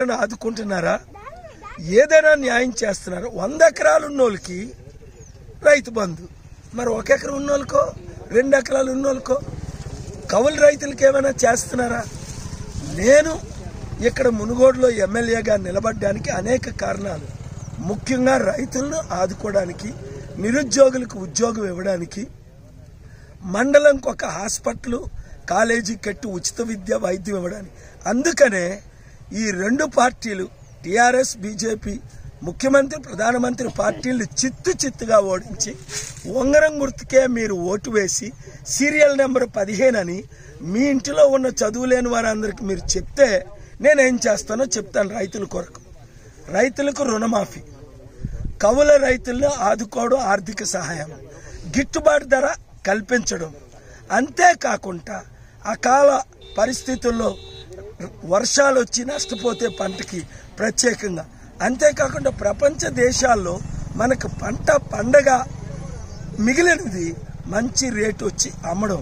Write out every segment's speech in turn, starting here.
ఎవరైనా ఆదుకుంటున్నారా ఏదైనా న్యాయం చేస్తున్నారా వంద ఎకరాలు ఉన్నోళ్ళకి రైతు బంధు మరి ఒక ఎకరం ఉన్నోళ్ళకో రెండు ఎకరాలు ఉన్నోళ్ళకో కౌలు రైతులకి ఏమైనా చేస్తున్నారా నేను ఇక్కడ మునుగోడులో ఎమ్మెల్యేగా నిలబడడానికి అనేక కారణాలు ముఖ్యంగా రైతులను ఆదుకోవడానికి నిరుద్యోగులకు ఉద్యోగం ఇవ్వడానికి మండలంకి ఒక హాస్పిటల్ కాలేజీ కట్టి ఉచిత విద్య వైద్యం ఇవ్వడానికి అందుకనే ఈ రెండు పార్టీలు టిఆర్ఎస్ బీజేపీ ముఖ్యమంత్రి ప్రధానమంత్రి పార్టీలు చిత్తు చిత్తుగా ఓడించి ఉంగరం గుర్తుకే మీరు ఓటు వేసి సీరియల్ నెంబర్ పదిహేను అని మీ ఇంటిలో ఉన్న చదువు లేని వారందరికి మీరు చెప్తే నేనేం చేస్తానో చెప్తాను రైతుల కొరకు రైతులకు రుణమాఫీ కవుల రైతులను ఆదుకోవడం ఆర్థిక సహాయం గిట్టుబాటు ధర కల్పించడం అంతేకాకుండా అకాల పరిస్థితుల్లో వర్షాలు వచ్చి నష్టపోతే పంటకి ప్రత్యేకంగా అంతేకాకుండా ప్రపంచ దేశాల్లో మనకు పంట పండగ మిగిలినది మంచి రేటు వచ్చి అమ్మడం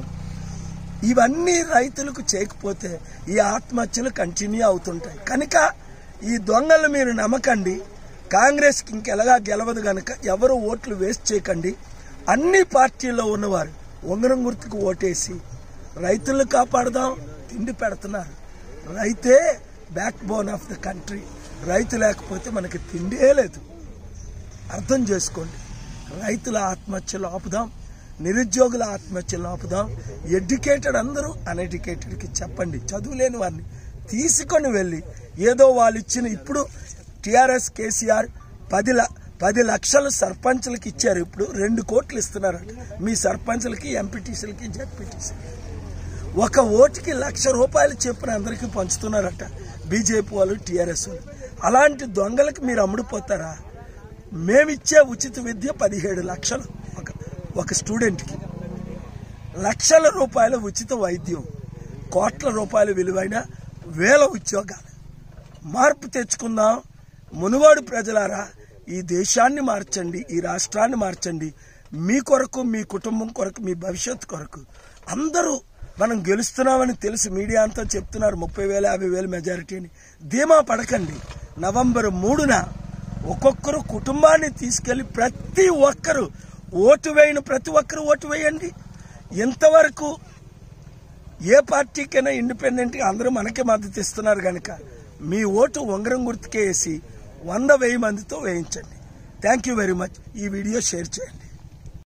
ఇవన్నీ రైతులకు చేయకపోతే ఈ ఆత్మహత్యలు కంటిన్యూ అవుతుంటాయి కనుక ఈ దొంగలు మీరు నమ్మకండి కాంగ్రెస్కి ఇంకెలాగా గెలవదు గనక ఎవరు ఓట్లు వేస్ట్ చేయకండి అన్ని పార్టీల్లో ఉన్నవారు ఉంగరం గుర్తుకు ఓటేసి రైతులను కాపాడదాం తిండి పెడుతున్నారు రైతే backbone of the country రైతు లేకపోతే మనకి తిండే లేదు అర్థం చేసుకోండి రైతుల ఆత్మహత్యలు ఆపుదాం నిరుద్యోగుల ఆత్మహత్యలు ఆపుదాం ఎడ్యుకేటెడ్ అందరూ అన్ఎడ్యుకేటెడ్కి చెప్పండి చదువు లేని వారిని తీసుకొని వెళ్ళి ఏదో వాళ్ళు ఇచ్చిన ఇప్పుడు టిఆర్ఎస్ కేసీఆర్ పది ల పది లక్షలు సర్పంచ్లకి ఇచ్చారు ఇప్పుడు రెండు కోట్లు ఇస్తున్నారట మీ సర్పంచ్లకి ఎంపీటీసీలకి జెడ్పీటీసీలకి ఒక ఓటుకి లక్ష రూపాయలు చెప్పిన అందరికీ పంచుతున్నారట బీజేపీ వాళ్ళు టీఆర్ఎస్ వాళ్ళు అలాంటి దొంగలకి మీరు అమ్ముడుపోతారా మేమిచ్చే ఉచిత విద్య పదిహేడు లక్షలు ఒక ఒక స్టూడెంట్కి లక్షల రూపాయల ఉచిత వైద్యం కోట్ల రూపాయల విలువైన వేల ఉద్యోగాలు మార్పు తెచ్చుకుందాం మునుగోడు ప్రజలారా ఈ దేశాన్ని మార్చండి ఈ రాష్ట్రాన్ని మార్చండి మీ కొరకు మీ కుటుంబం కొరకు మీ భవిష్యత్తు కొరకు అందరూ మనం గెలుస్తున్నామని తెలిసి మీడియా అంతా చెప్తున్నారు ముప్పై వేల యాభై వేల మెజారిటీ అని ధీమా పడకండి నవంబర్ మూడున ఒక్కొక్కరు కుటుంబాన్ని తీసుకెళ్లి ప్రతి ఒక్కరు ఓటు వేయని ప్రతి ఒక్కరు ఓటు వేయండి ఇంతవరకు ఏ పార్టీకైనా ఇండిపెండెంట్గా అందరూ మనకే మద్దతు ఇస్తున్నారు కనుక మీ ఓటు ఉంగరం గుర్తుకే వేసి వంద వెయ్యి మందితో వేయించండి థ్యాంక్ యూ వెరీ మచ్ ఈ వీడియో షేర్ చేయండి